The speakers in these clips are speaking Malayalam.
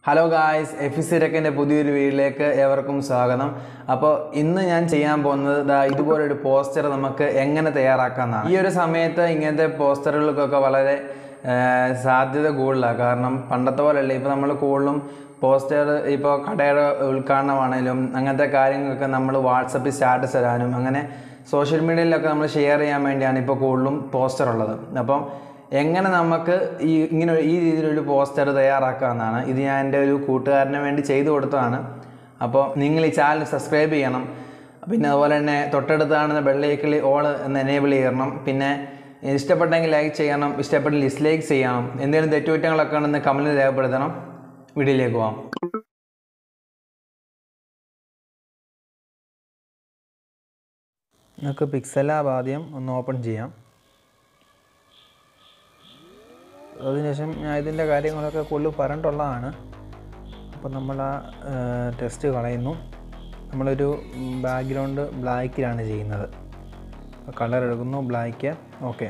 ഹലോ ഗായ്സ് എഫ് സിരക്കിൻ്റെ പുതിയൊരു വീഡിയോയിലേക്ക് ഏവർക്കും സ്വാഗതം അപ്പോൾ ഇന്ന് ഞാൻ ചെയ്യാൻ പോകുന്നത് ദാ ഇതുപോലൊരു പോസ്റ്റർ നമുക്ക് എങ്ങനെ തയ്യാറാക്കാമെന്നാണ് ഈ ഒരു സമയത്ത് ഇങ്ങനത്തെ പോസ്റ്ററുകൾക്കൊക്കെ വളരെ ആ, സാധ്യത കൂടുതലാണ് കാരണം പണ്ടത്തെ പോലെയല്ല ഇപ്പോൾ നമ്മൾ കൂടുതലും പോസ്റ്റർ ഇപ്പോൾ കടയുടെ ഉദ്ഘാടനമാണേലും അങ്ങനത്തെ കാര്യങ്ങളൊക്കെ നമ്മൾ വാട്സപ്പിൽ സ്റ്റാറ്റസ് ഇടാനും അങ്ങനെ സോഷ്യൽ മീഡിയയിലൊക്കെ നമ്മൾ ഷെയർ ചെയ്യാൻ വേണ്ടിയാണ് ഇപ്പോൾ കൂടുതലും പോസ്റ്റർ ഉള്ളത് അപ്പം എങ്ങനെ നമുക്ക് ഈ ഇങ്ങനെ ഒരു- ഈ രീതിയിലൊരു പോസ്റ്റർ തയ്യാറാക്കാമെന്നാണ് ഇത് ഞാൻ എൻ്റെ ഒരു കൂട്ടുകാരന് വേണ്ടി ചെയ്തു കൊടുത്തതാണ് അപ്പോൾ നിങ്ങൾ ഈ ചാനൽ സബ്സ്ക്രൈബ് ചെയ്യണം പിന്നെ അതുപോലെ തന്നെ തൊട്ടടുത്ത് കാണുന്ന ബെല്ലൈക്കിളി ഓൾ എന്ന് എനേബിൾ ചെയ്യണം പിന്നെ ഇഷ്ടപ്പെട്ടെങ്കിൽ ലൈക്ക് ചെയ്യണം ഇഷ്ടപ്പെട്ട ഡിസ്ലൈക്ക് ചെയ്യണം എന്തെങ്കിലും തെറ്റുകുറ്റങ്ങളൊക്കെ ഉണ്ടെന്ന് കമൻറ്റിൽ രേഖപ്പെടുത്തണം വീഡിയോയിലേക്ക് പോകാം നമുക്ക് പിക്സൽ ആപ്പ് ആദ്യം ഒന്ന് ഓപ്പൺ ചെയ്യാം അതിനുശേഷം ഞാൻ ഇതിൻ്റെ കാര്യങ്ങളൊക്കെ കൂടുതൽ പറഞ്ഞിട്ടുള്ളതാണ് അപ്പോൾ നമ്മൾ ആ ടെസ്റ്റ് കളയുന്നു നമ്മളൊരു ബാക്ക്ഗ്രൗണ്ട് ബ്ലാക്കിലാണ് ചെയ്യുന്നത് അപ്പോൾ കളർ എടുക്കുന്നു ബ്ലാക്ക് ഓക്കെ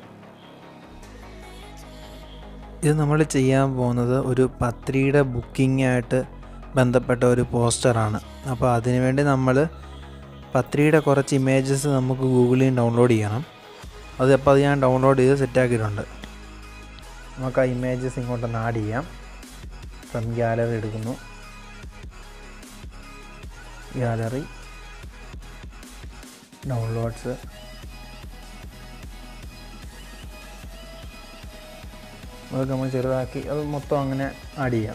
ഇത് നമ്മൾ ചെയ്യാൻ പോകുന്നത് ഒരു പത്രിയുടെ ബുക്കിംഗ് ആയിട്ട് ബന്ധപ്പെട്ട ഒരു പോസ്റ്ററാണ് അപ്പോൾ അതിനുവേണ്ടി നമ്മൾ പത്രിയുടെ കുറച്ച് ഇമേജസ് നമുക്ക് ഗൂഗിളിൽ നിന്ന് ഡൗൺലോഡ് ചെയ്യണം അത് അപ്പോൾ അത് ഞാൻ ഡൗൺലോഡ് ചെയ്ത് സെറ്റാക്കിയിട്ടുണ്ട് നമുക്ക് ആ ഇമേജസ് ഇങ്ങോട്ടൊന്ന് ആഡ് ചെയ്യാം ഫ്രം ഗാലറി എടുക്കുന്നു ഗാലറി ഡൗൺലോഡ്സ് അതൊക്കെ നമ്മൾ ചെറുതാക്കി അത് മൊത്തം അങ്ങനെ ആഡ് ചെയ്യാം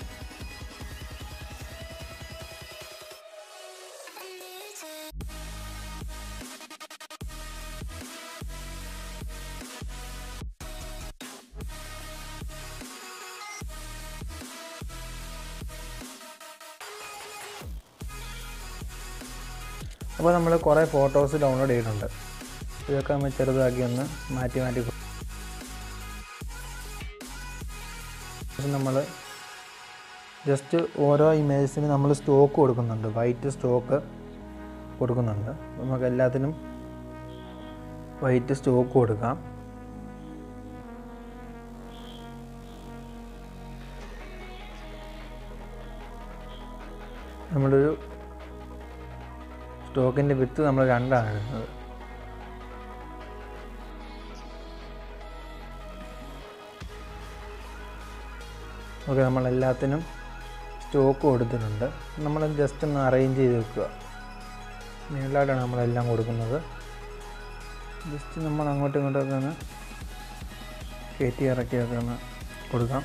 അപ്പോൾ നമ്മൾ കുറേ ഫോട്ടോസ് ഡൗൺലോഡ് ചെയ്തിട്ടുണ്ട് ഇതൊക്കെ നമ്മൾ ചെറുതാക്കി ഒന്ന് മാറ്റി മാറ്റി കൊ- ശേഷം നമ്മൾ ജസ്റ്റ് ഓരോ ഇമേജസിന് നമ്മൾ സ്റ്റോക്ക് കൊടുക്കുന്നുണ്ട് വൈറ്റ് സ്റ്റോക്ക് കൊടുക്കുന്നുണ്ട് നമുക്ക് എല്ലാത്തിനും വൈറ്റ് സ്റ്റോക്ക് കൊടുക്കാം നമ്മളൊരു സ്റ്റോക്കിൻ്റെ വിത്ത് നമ്മൾ രണ്ടാണ് ഇടുന്നത് ഓക്കെ നമ്മൾ എല്ലാത്തിനും സ്റ്റോക്ക് കൊടുത്തിട്ടുണ്ട് നമ്മൾ ജസ്റ്റ് ഒന്ന് അറേഞ്ച് ചെയ്ത് വെക്കുക മേളിലായിട്ടാണ് നമ്മളെല്ലാം കൊടുക്കുന്നത് ജസ്റ്റ് നമ്മൾ അങ്ങോട്ടും ഇങ്ങോട്ടൊക്കെ ഒന്ന് കയറ്റി ഇറക്കിയൊക്കെ ഒന്ന് കൊടുക്കാം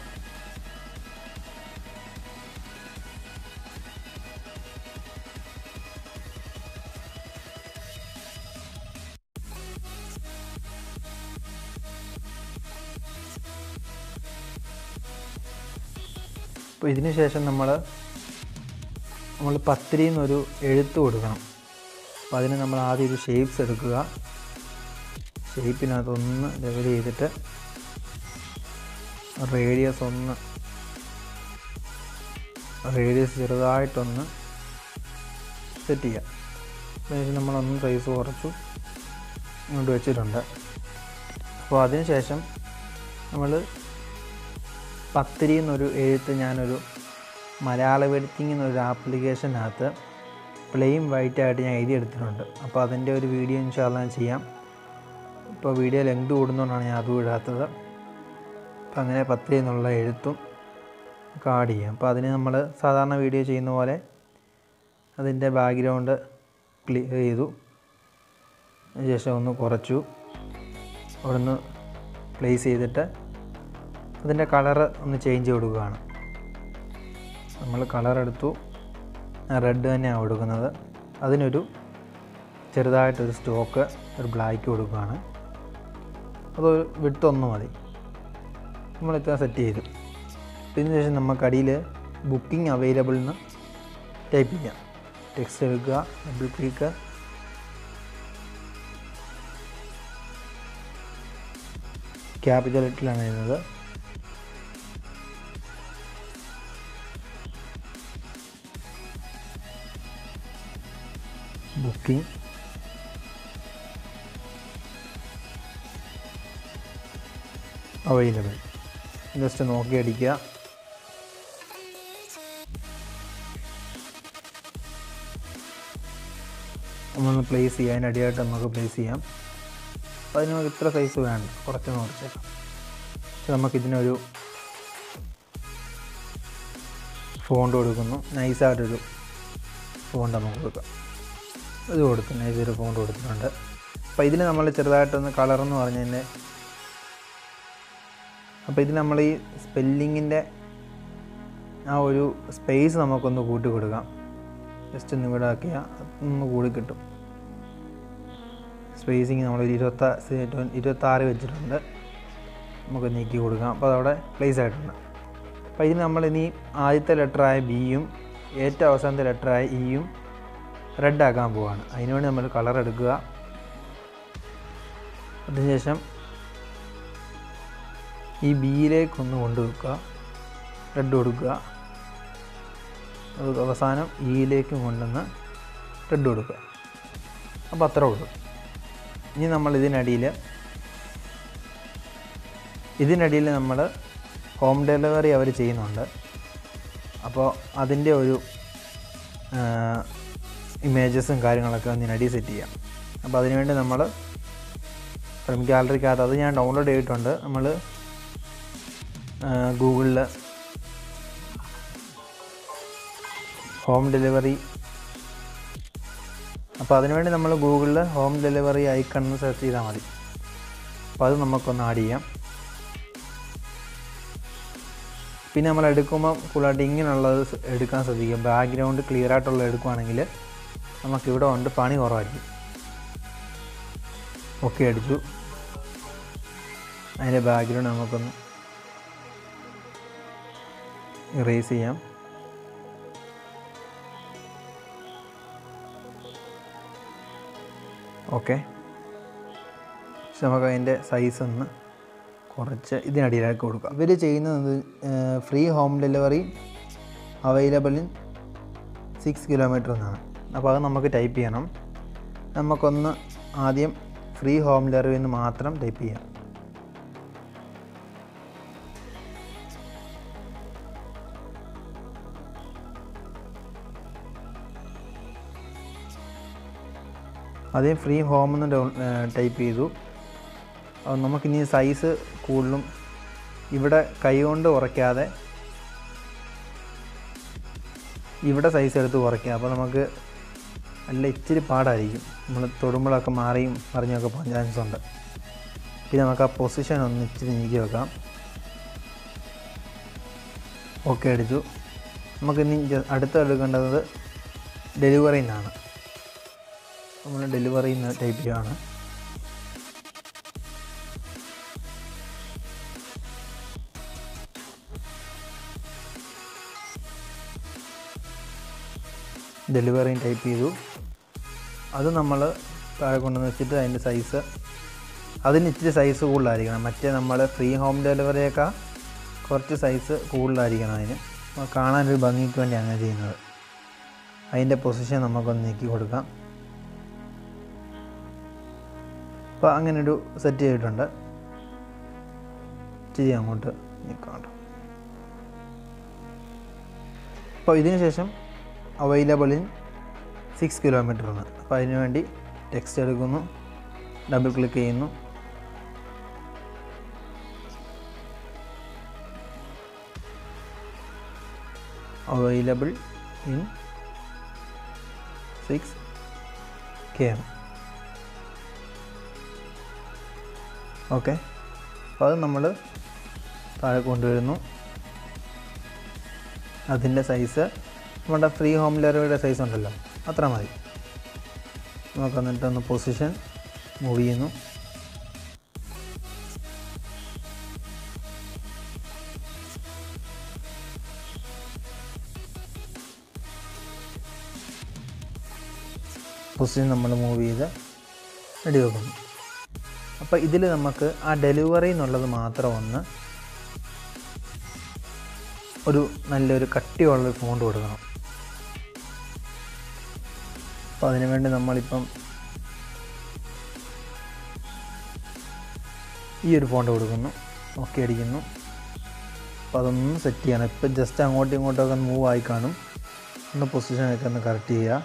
അപ്പോൾ ഇതിന് ശേഷം നമ്മൾ നമ്മൾ പത്തിരിയിൽ നിന്നൊരു എഴുത്ത് കൊടുക്കണം അപ്പോൾ അതിന് നമ്മൾ ആദ്യം ഒരു ഷേപ്സ് എടുക്കുക ഷേപ്പിനകത്തൊന്ന് ലെവൽ ചെയ്തിട്ട് റേഡിയസ് ഒന്ന് റേഡിയസ് ചെറുതായിട്ടൊന്ന് സെറ്റ് ചെയ്യാം അതിനുശേഷം നമ്മളൊന്ന് സൈസ് കുറച്ചു ഇങ്ങോട്ട് വെച്ചിട്ടുണ്ട് അപ്പോൾ അതിനുശേഷം നമ്മൾ പത്തിരി എന്നൊരു എഴുത്ത് ഞാനൊരു മലയാള എഡിറ്റിംഗ് എന്നൊരു ആപ്ലിക്കേഷനകത്ത് പ്ലെയിൻ വൈറ്റ് ആയിട്ട് ഞാൻ എഴുതിയെടുത്തിട്ടുണ്ട് അപ്പോൾ അതിൻ്റെ ഒരു വീഡിയോ ഇൻഷാല്ല ഞാൻ ചെയ്യാം ഇപ്പോൾ വീഡിയോ ലെങ്ത് കൂടുന്നതുകൊണ്ടാണ് ഞാൻ അതും ഇടാത്തത് അപ്പോൾ അങ്ങനെ പത്തിരി എന്നുള്ള എഴുത്തും ഒക്കെ ആഡ് ചെയ്യാം അപ്പോൾ അതിന് നമ്മൾ സാധാരണ വീഡിയോ ചെയ്യുന്ന പോലെ അതിൻ്റെ ബാക്ക്ഗ്രൗണ്ട് ക്ലിയർ ചെയ്തു അതിനുശേഷം ഒന്ന് കുറച്ചു അവിടുന്ന് പ്ലേസ് ചെയ്തിട്ട് അതിൻ്റെ കളറ് ഒന്ന് ചേഞ്ച് കൊടുക്കുകയാണ് നമ്മൾ കളർ എടുത്തു റെഡ് തന്നെയാണ് കൊടുക്കുന്നത് അതിനൊരു ചെറുതായിട്ടൊരു സ്റ്റോക്ക് ഒരു ബ്ലാക്ക് കൊടുക്കുകയാണ് അതൊരു വിട്ടൊന്ന് മതി നമ്മൾ ഇത്ര സെറ്റ് ചെയ്തു ഇതിന് ശേഷം നമുക്ക് അടിയിൽ ബുക്കിംഗ് അവൈലബിൾ എന്ന് ടൈപ്പ് ചെയ്യാം ടെക്സ്റ്റ് എടുക്കുക ഡബിൾ ക്ലിക്ക് ക്യാപിറ്റൽ ലെറ്ററിലാണ് എഴുതുന്നത് ബുക്കിംഗ് അവൈലബിൾ ജസ്റ്റ് നോക്കി അടിക്കുക നമ്മൾ പ്ലേസ് ചെയ്യാൻ അടിയായിട്ട് നമുക്ക് പ്ലേസ് ചെയ്യാം അപ്പോൾ അതിന് നമുക്ക് ഇത്ര സൈസ് വേണ്ട കുറച്ചൊന്ന് കുറച്ചേക്കാം പക്ഷെ നമുക്കിതിനൊരു ഫോണ്ട് കൊടുക്കുന്നു നൈസായിട്ടൊരു ഫോണ്ട് നമുക്ക് കൊടുക്കാം ഇത് കൊടുത്തു നൈസൊരു ഫോണ്ട് കൊടുത്തിട്ടുണ്ട് അപ്പോൾ ഇതിൽ നമ്മൾ ചെറുതായിട്ടൊന്ന് കളറെന്ന് പറഞ്ഞതിൻ്റെ അപ്പോൾ ഇതിൽ നമ്മൾ ഈ സ്പെല്ലിങ്ങിൻ്റെ ആ ഒരു സ്പേസ് നമുക്കൊന്ന് കൂട്ടി കൊടുക്കാം ജസ്റ്റ് ഒന്ന് ഇവിടെ ആക്കിയാൽ ഒന്ന് കൂടി കിട്ടും സ്പേസിങ് നമ്മൾ ഒരു ഇരുപത്ത ഇരുപത്താറ് വെച്ചിട്ടുണ്ട് നമുക്ക് നീക്കി കൊടുക്കാം അപ്പോൾ അതവിടെ പ്ലേസ് ആയിട്ടുണ്ട് അപ്പോൾ ഇതിന് നമ്മൾ ഇനി ആദ്യത്തെ ലെറ്ററായ ബിയും ഏറ്റവും അവസാനത്തെ ലെറ്ററായ ഇയും റെഡ് ആക്കാൻ പോവാണ് അതിനുവേണ്ടി നമ്മൾ കളർ എടുക്കുക അതിനുശേഷം ഈ ബിയിലേക്കൊന്ന് കൊണ്ടുവെക്കുക റെഡ് കൊടുക്കുക അത് അവസാനം ഇയിലേക്കും കൊണ്ടുവന്ന് റെഡ് കൊടുക്കുക അപ്പോൾ അത്ര ഉള്ളൂ ഇനി നമ്മൾ ഇതിനടിയിൽ ഇതിനടിയിൽ നമ്മൾ ഹോം ഡെലിവറി അവർ ചെയ്യുന്നുണ്ട് അപ്പോൾ അതിൻ്റെ ഒരു ഇമേജസും കാര്യങ്ങളൊക്കെ അതിനടി സെറ്റ് ചെയ്യാം അപ്പോൾ അതിനുവേണ്ടി നമ്മൾ ഫ്രം ഗാലറിക്കകത്ത് അത് ഞാൻ ഡൗൺലോഡ് ചെയ്തിട്ടുണ്ട് നമ്മൾ ഗൂഗിളിൽ ഹോം ഡെലിവറി അപ്പോൾ അതിനുവേണ്ടി നമ്മൾ ഗൂഗിളിൽ ഹോം ഡെലിവറി ഐക്കൺ സെർച്ച് ചെയ്താൽ മതി അപ്പോൾ അത് നമുക്കൊന്ന് ആഡ് ചെയ്യാം പിന്നെ നമ്മൾ എടുക്കുമ്പോൾ ഫുള്ളായിട്ട് ഇങ്ങനെയുള്ളത് സ് എടുക്കാൻ ശ്രദ്ധിക്കുക ബാക്ക്ഗ്രൗണ്ട് ക്ലിയർ ആയിട്ടുള്ള എടുക്കുവാണെങ്കിൽ നമുക്കിവിടെ ഉണ്ട് പണി കുറവായിരിക്കും ഓക്കെ അടിച്ചു അതിൻ്റെ ബാക്ക്ഗ്രൗണ്ട് നമുക്കൊന്ന് ഇറേസ് ചെയ്യാം ഓക്കെ പക്ഷെ നമുക്ക് അതിൻ്റെ സൈസ് ഒന്ന് കുറച്ച് ഇതിനടിയിലാക്കി കൊടുക്കുക ഇവർ ചെയ്യുന്നത് free home delivery available in six kilometre എന്നാണ് അപ്പോൾ അത് നമുക്ക് ടൈപ്പ് ചെയ്യണം നമുക്കൊന്ന് ആദ്യം ഫ്രീ ഹോം ഡെലിവറി എന്ന് മാത്രം ടൈപ്പ് ചെയ്യാം ആദ്യം ഫ്രീ ഹോം എന്ന് ഡൗൺ ടൈപ്പ് ചെയ്തു അത് നമുക്കിനി സൈസ് കൂടുതലും ഇവിടെ കൈ കൊണ്ട് കുറയ്ക്കാതെ ഇവിടെ സൈസ് എടുത്ത് കുറയ്ക്കുക അപ്പോൾ നമുക്ക് നല്ല ഇച്ചിരി പാടായിരിക്കും നമ്മൾ തൊടുമ്പോഴൊക്കെ മാറിയും മറിഞ്ഞൊക്കെ പോകാൻ ചാൻസ് ഉണ്ട് പിന്നെ നമുക്ക് ആ പൊസിഷൻ ഒന്ന് ഇച്ചിരി നീക്കി വെക്കാം ഓക്കെ അടിച്ചു നമുക്കിനി ജ- അടുത്ത എടുക്കേണ്ടത് ഡെലിവറി എന്നാണ് നമ്മൾ ഡെലിവറി എന്ന് ടൈപ്പ് ചെയ്യുകയാണ് ഡെലിവറി ടൈപ്പ് ചെയ്തു അത് നമ്മൾ താഴെ കൊണ്ടുവന്ന് വെച്ചിട്ട് അതിൻ്റെ സൈസ് അതിന് ഇച്ചിരി സൈസ് കൂടുതലായിരിക്കണം മറ്റേ നമ്മൾ ഫ്രീ ഹോം ഡെലിവറിയൊക്കെ കുറച്ച് സൈസ് കൂടുതലായിരിക്കണം അതിന് അപ്പോൾ കാണാനൊരു ഭംഗിക്ക് വേണ്ടിയാണ് അങ്ങനെ ചെയ്യുന്നത് അതിൻ്റെ പൊസിഷൻ നമുക്കൊന്ന് നീക്കി കൊടുക്കാം അപ്പോൾ അങ്ങനെ ഒരു സെറ്റ് ചെയ്തിട്ടുണ്ട് ഇച്ചിരി അങ്ങോട്ട് നിൽക്കാണ്ട് അപ്പോൾ ഇതിന് ശേഷം അവൈലബിൾ ഇൻ സിക്സ് കിലോമീറ്റർ ആണ് അപ്പോൾ അതിന് വേണ്ടി ടെക്സ്റ്റ് എടുക്കുന്നു ഡബിൾ ക്ലിക്ക് ചെയ്യുന്നു available in six K M okay അപ്പോൾ അത് നമ്മൾ താഴെ കൊണ്ടുവരുന്നു അതിൻ്റെ സൈസ് നമ്മുടെ ഫ്രീ ഹോം ഡെലിവറിയുടെ സൈസ് ഉണ്ടല്ലോ അത്ര മതി നമുക്ക് എന്നിട്ട് ഒന്ന് പൊസിഷൻ മൂവ് ചെയ്യുന്നു പൊസിഷൻ നമ്മൾ മൂവ് ചെയ്ത് റെഡി വെക്കുന്നു അപ്പോൾ ഇതിൽ നമുക്ക് ആ ഡെലിവറി എന്നുള്ളത് മാത്രം ഒന്ന് ഒരു നല്ലൊരു കട്ടിയുള്ളൊരു ഫോണ്ട് കൊടുക്കണം അപ്പോൾ അതിനു വേണ്ടി നമ്മളിപ്പം ഈ ഒരു ഫോണ്ട് കൊടുക്കുന്നു ഓക്കെ അടിക്കുന്നു അപ്പോൾ അതൊന്ന് സെറ്റ് ചെയ്യണം ഇപ്പം ജസ്റ്റ് അങ്ങോട്ടും ഇങ്ങോട്ടൊക്കെ ഒന്ന് മൂവ് ആയി കാണും ഒന്ന് പൊസിഷനൊക്കെ ഒന്ന് കറക്റ്റ് ചെയ്യുക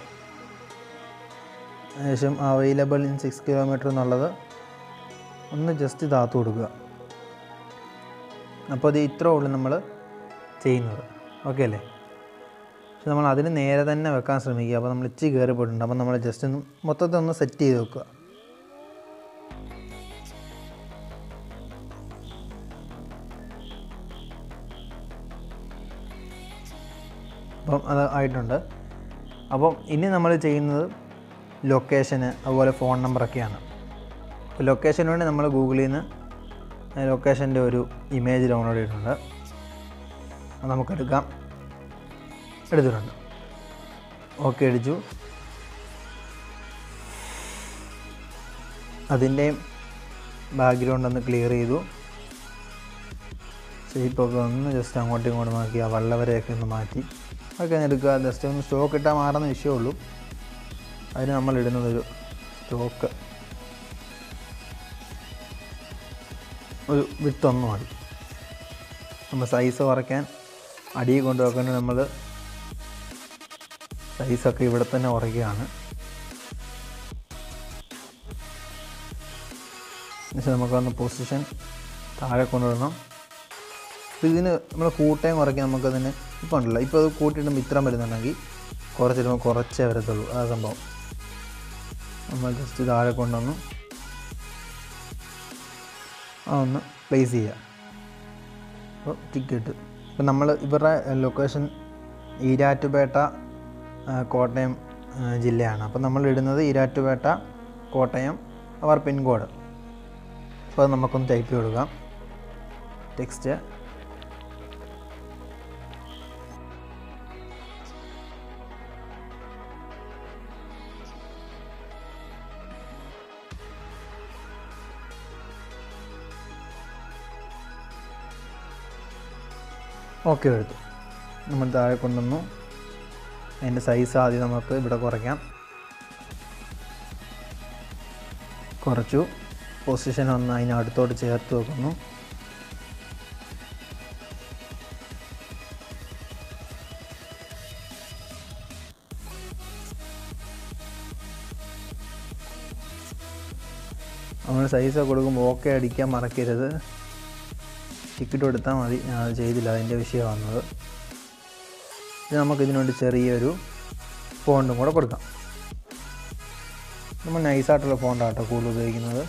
ശേഷം അവൈലബിൾ ഇൻ സിക്സ് കിലോമീറ്റർ എന്നുള്ളത് ഒന്ന് ജസ്റ്റ് താത്തു കൊടുക്കുക അപ്പോൾ അത് ഇത്രേ ഉള്ളൂ നമ്മൾ ചെയ്യുന്നത് ഓക്കെ അല്ലേ പക്ഷെ നമ്മൾ അതിന് നേരെ തന്നെ വെക്കാൻ ശ്രമിക്കുക അപ്പോൾ നമ്മൾ ഇച്ചിരി കയറി പോയിട്ടുണ്ട് അപ്പോൾ നമ്മൾ ജസ്റ്റ് ഒന്ന് മൊത്തത്തിൽ ഒന്ന് സെറ്റ് ചെയ്ത് വെക്കുക അപ്പം അത് ആയിട്ടുണ്ട് അപ്പം ഇനി നമ്മൾ ചെയ്യുന്നത് ലൊക്കേഷന് അതുപോലെ ഫോൺ നമ്പറൊക്കെയാണ് അപ്പോൾ ലൊക്കേഷന് വേണ്ടി നമ്മൾ ഗൂഗിളിൽ നിന്ന് ലൊക്കേഷൻ്റെ ഒരു ഇമേജ് ഡൗൺലോഡ് ചെയ്തിട്ടുണ്ട് അത് നമുക്കെടുക്കാം എടുത്തിട്ടുണ്ട് ഓക്കെ അടിച്ചു അതിൻ്റെയും ബാക്ക്ഗ്രൗണ്ട് ഒന്ന് ക്ലിയർ ചെയ്തു ഷേപ്പൊക്കെ ഒന്ന് ജസ്റ്റ് അങ്ങോട്ടും ഇങ്ങോട്ടും മാറ്റി ആ വള്ളവരെയൊക്കെ ഒന്ന് മാറ്റി അതൊക്കെ ഒന്ന് എടുക്കുക ജസ്റ്റ് ഒന്ന് സ്റ്റോക്ക് ഇട്ടാൽ മാറുന്ന വിഷയമുള്ളൂ അതിന് നമ്മൾ ഇടുന്നതൊരു സ്റ്റോക്ക് ഒരു വിത്തൊന്ന് മതി നമ്മൾ സൈസ് കുറയ്ക്കാൻ അടിയിൽ കൊണ്ടുവെക്കേണ്ടത് നമ്മൾ സൈസൊക്കെ ഇവിടെ തന്നെ കുറയ്ക്കുകയാണ് എന്നുവെച്ചാൽ നമുക്കൊന്ന് പൊസിഷൻ താഴെ കൊണ്ടുവരണം അപ്പോൾ ഇതിന് നമ്മൾ കൂട്ടയും കുറയ്ക്കാൻ നമുക്കതിന് ഇപ്പോൾ ഉണ്ടല്ലോ ഇപ്പോൾ അത് കൂട്ടിയിടുമ്പോൾ ഇത്രയും വരുന്നുണ്ടെങ്കിൽ കുറച്ചിടുമ്പോൾ കുറച്ചേ വരത്തുള്ളൂ ആ സംഭവം നമ്മൾ ജസ്റ്റ് താഴെ കൊണ്ടുവന്നു ആ ഒന്ന് പ്ലേസ് ചെയ്യുക അപ്പോൾ ടിക്കറ്റ് ഇപ്പം നമ്മൾ ഇവരുടെ ലൊക്കേഷൻ ഈരാറ്റുപേട്ട ആ, കോട്ടയം ആ, ജില്ലയാണ് അപ്പം നമ്മൾ ഇടുന്നത് ഈരാറ്റുപേട്ട കോട്ടയം അവർ പിൻകോഡ് അപ്പോൾ അത് നമുക്കൊന്ന് ടൈപ്പ് ചെയ്ത് കൊടുക്കാം ടെക്സ്റ്റ് ഓക്കെ എടുത്തു നമ്മൾ താഴെ കൊണ്ടുവന്നു അതിൻ്റെ സൈസ് ആദ്യം നമുക്ക് ഇവിടെ കുറയ്ക്കാം കുറച്ചു പൊസിഷൻ ഒന്ന് അതിനടുത്തോട്ട് ചേർത്ത് വെക്കുന്നു നമ്മൾ സൈസ് കൊടുക്കുമ്പോൾ ഓക്കെ അടിക്കാൻ മറക്കരുത് ടിക്കറ്റ് കൊടുത്താൽ മതി ഞാൻ അത് ചെയ്തില്ല അതിൻ്റെ വിഷയം വന്നത് ഇത് നമുക്ക് ഇതിനു വേണ്ടി ചെറിയൊരു ഫോണ്ടും കൂടെ കൊടുക്കാം നമ്മൾ നൈസായിട്ടുള്ള ഫോണ്ടാട്ടോ കൂടുതൽ ഉപയോഗിക്കുന്നത്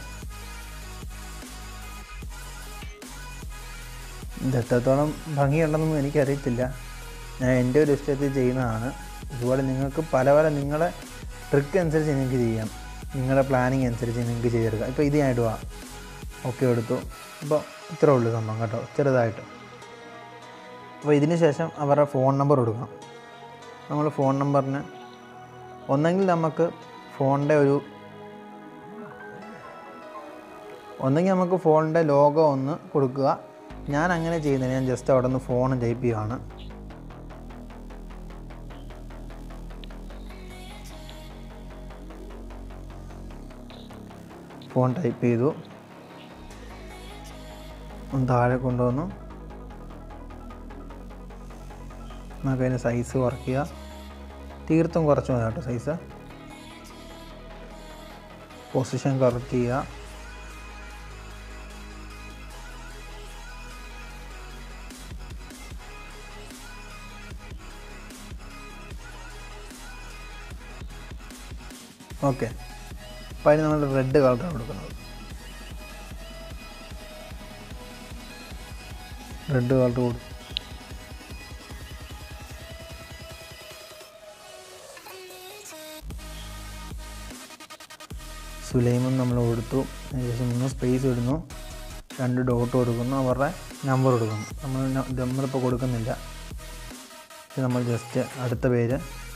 ഇത് എത്രത്തോളം ഭംഗിയുണ്ടെന്നൊന്നും എനിക്കറിയത്തില്ല ഞാൻ എൻ്റെ ഒരു ഇഷ്ടത്തിൽ ചെയ്യുന്നതാണ് ഇതുപോലെ നിങ്ങൾക്ക് പല പല നിങ്ങളുടെ ട്രിക്ക് അനുസരിച്ച് നിങ്ങൾക്ക് ചെയ്യാം നിങ്ങളുടെ പ്ലാനിങ് അനുസരിച്ച് നിങ്ങൾക്ക് ചെയ്തെടുക്കാം ഇപ്പോൾ ഇത് ഞാൻ ഇടുക ഓക്കെ എടുത്തു അപ്പോൾ ഇത്രേ ഉള്ളൂ സംഭവം കേട്ടോ ചെറുതായിട്ട് അപ്പോൾ ഇതിന് ശേഷം അവരുടെ ഫോൺ നമ്പർ കൊടുക്കണം നമ്മൾ ഫോൺ നമ്പറിന് ഒന്നെങ്കിൽ നമുക്ക് ഫോണിൻ്റെ ഒരു ഒന്നെങ്കിൽ നമുക്ക് ഫോണിൻ്റെ ലോഗോ ഒന്ന് കൊടുക്കുക ഞാൻ അങ്ങനെ ചെയ്യുന്നില്ല ഞാൻ ജസ്റ്റ് അവിടെ നിന്ന് ഫോൺ ടൈപ്പ് ചെയ്യുകയാണ് ഫോൺ ടൈപ്പ് ചെയ്തു ഒന്ന് താഴെ കൊണ്ടുവന്നു നമുക്ക് അതിന് സൈസ് കുറയ്ക്കുക തീർത്തും കുറച്ച് മതി കേട്ടോ സൈസ് പൊസിഷൻ കറക്റ്റ് ചെയ്യുക ഓക്കെ അപ്പോൾ അതിന് നമ്മൾ റെഡ് കളറാണ് കൊടുക്കുന്നത് റെഡ് കളർ കൊടുക്കും സുലൈമൻ നമ്മൾ കൊടുത്തു ഏകദേശം മൂന്ന് സ്പേസ് ഇടുന്നു രണ്ട് ഡോട്ട് കൊടുക്കുന്നു അവരുടെ നമ്പർ കൊടുക്കുന്നു നമ്മൾ ന- നമ്മളിപ്പോൾ കൊടുക്കുന്നില്ല ഇത് നമ്മൾ ജസ്റ്റ് അടുത്ത പേര്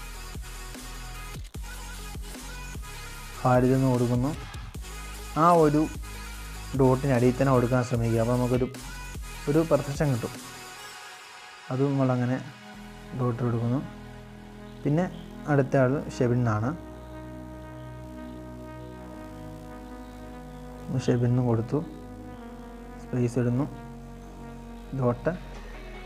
ഹാരിത് എന്ന് കൊടുക്കുന്നു ആ ഒരു ഡോട്ടിന് അടിയിൽ തന്നെ കൊടുക്കാൻ ശ്രമിക്കുക അപ്പോൾ നമുക്കൊരു ഒരു പെർഫെക്ഷൻ കിട്ടും അതും നമ്മളങ്ങനെ ഡോട്ട് കൊടുക്കുന്നു പിന്നെ അടുത്ത ആൾ ഷെബിൻ എന്നാണ് ഷെബിൻ എന്ന് കൊടുത്തു സ്പേസ് ഇടുന്നു ഡോട്ട്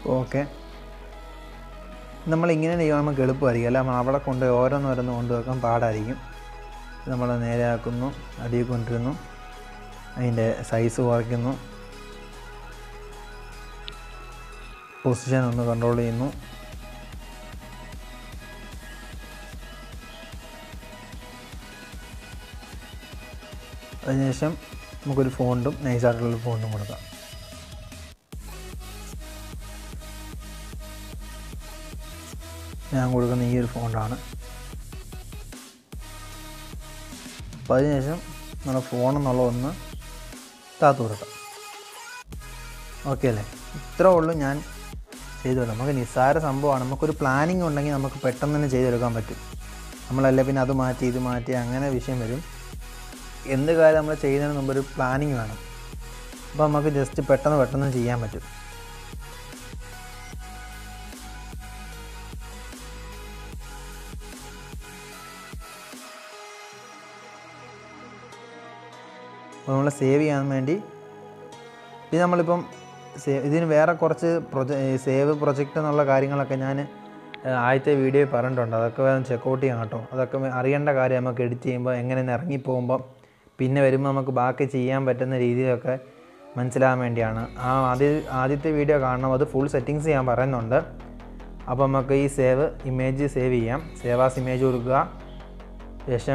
ഓക്കെ നമ്മളിങ്ങനെ ചെയ്യുമ്പോൾ നമുക്ക് എളുപ്പമായിരിക്കും അല്ല നമ്മൾ അവിടെ കൊണ്ട് ഓരോന്നോരോന്ന് കൊണ്ടുവെക്കാൻ പാടായിരിക്കും നമ്മൾ നേരെയാക്കുന്നു അടിയിൽ കൊണ്ടിരുന്നു അതിൻ്റെ സൈസ് കുറയ്ക്കുന്നു പൊസിഷൻ ഒന്ന് കൺട്രോൾ ചെയ്യുന്നു അതിനുശേഷം നമുക്കൊരു ഫോണ്ടും നൈസായിട്ടുള്ള ഫോണ്ടും കൊടുക്കാം ഞാൻ കൊടുക്കുന്ന ഈ ഒരു ഫോണ്ടാണ് അപ്പോൾ അതിനുശേഷം നമ്മുടെ ഫോൺ എന്നുള്ള ഒന്ന് താത്തു കൊടുക്കാം ഓക്കെ അല്ലേ ഇത്രേ ഉള്ളൂ ഞാൻ ചെയ്തു നമുക്ക് നിസ്സാര സംഭവമാണ് നമുക്കൊരു പ്ലാനിങ് ഉണ്ടെങ്കിൽ നമുക്ക് പെട്ടെന്ന് തന്നെ ചെയ്തെടുക്കാൻ പറ്റും നമ്മളല്ലേ പിന്നെ അത് മാറ്റി ഇത് മാറ്റി അങ്ങനെ വിഷയം വരും എന്ത് കാര്യം നമ്മൾ ചെയ്യുന്നതിന് മുമ്പ് ഒരു പ്ലാനിങ് വേണം അപ്പോൾ നമുക്ക് ജസ്റ്റ് പെട്ടെന്ന് പെട്ടെന്ന് ചെയ്യാൻ പറ്റും അപ്പോൾ നമ്മൾ സേവ് ചെയ്യാൻ വേണ്ടി ഇത് നമ്മളിപ്പം സേവ് ഇതിന് വേറെ കുറച്ച് പ്രൊജ സേവ് പ്രൊജക്റ്റ് എന്നുള്ള കാര്യങ്ങളൊക്കെ ഞാൻ ആദ്യത്തെ വീഡിയോയിൽ പറഞ്ഞിട്ടുണ്ട് അതൊക്കെ വേണം ചെക്കൗട്ട് ചെയ്യാം കേട്ടോ അതൊക്കെ അറിയേണ്ട കാര്യം നമുക്ക് എഡിറ്റ് ചെയ്യുമ്പോൾ എങ്ങനെ ഇറങ്ങിപ്പോകുമ്പോൾ പിന്നെ വരുമ്പോൾ നമുക്ക് ബാക്കി ചെയ്യാൻ പറ്റുന്ന രീതിയിലൊക്കെ മനസ്സിലാകാൻ വേണ്ടിയാണ് ആ ആദ്യ ആദ്യത്തെ വീഡിയോ കാണണം അത് ഫുൾ സെറ്റിങ്സ് ചെയ്യാൻ പറയുന്നുണ്ട് അപ്പോൾ നമുക്ക് ഈ സേവ് ഇമേജ് സേവ് ചെയ്യാം സേവ് ആസ് ഇമേജ് കൊടുക്കുക ശേഷം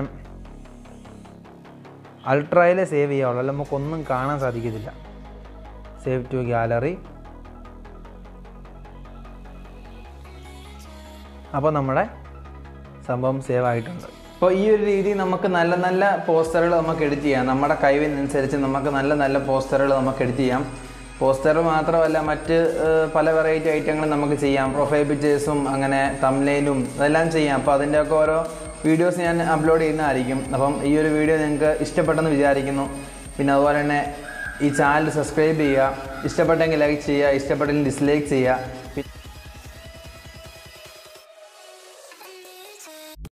അൾട്രയിൽ സേവ് ചെയ്യാവുള്ളൂ അല്ല നമുക്കൊന്നും കാണാൻ സാധിക്കത്തില്ല സേവ് ടു ഗാലറി അപ്പോൾ നമ്മുടെ സംഭവം സേവ് ആയിട്ടുണ്ട് അപ്പോൾ ഈ ഒരു രീതി നമുക്ക് നല്ല നല്ല പോസ്റ്ററുകൾ നമുക്ക് എഡിറ്റ് ചെയ്യാം നമ്മുടെ കഴിവിനനുസരിച്ച് നമുക്ക് നല്ല നല്ല പോസ്റ്ററുകൾ നമുക്ക് എഡിറ്റ് ചെയ്യാം പോസ്റ്റർ മാത്രമല്ല മറ്റ് ഏഹ്, പല വെറൈറ്റി ഐറ്റങ്ങളും നമുക്ക് ചെയ്യാം പ്രൊഫൈൽ പിക്ചേഴ്സും അങ്ങനെ തംലൈനും അതെല്ലാം ചെയ്യാം അപ്പോൾ അതിൻ്റെയൊക്കെ ഓരോ വീഡിയോസ് ഞാൻ അപ്ലോഡ് ചെയ്യുന്നതായിരിക്കും അപ്പം ഈ ഒരു വീഡിയോ നിങ്ങൾക്ക് ഇഷ്ടപ്പെട്ടെന്ന് വിചാരിക്കുന്നു പിന്നെ അതുപോലെ തന്നെ ഈ ചാനൽ സബ്സ്ക്രൈബ് ചെയ്യുക ഇഷ്ടപ്പെട്ടെങ്കിൽ ലൈക്ക് ചെയ്യുക ഇഷ്ടപ്പെട്ടെങ്കിൽ ഡിസ്ലൈക്ക് ചെയ്യുക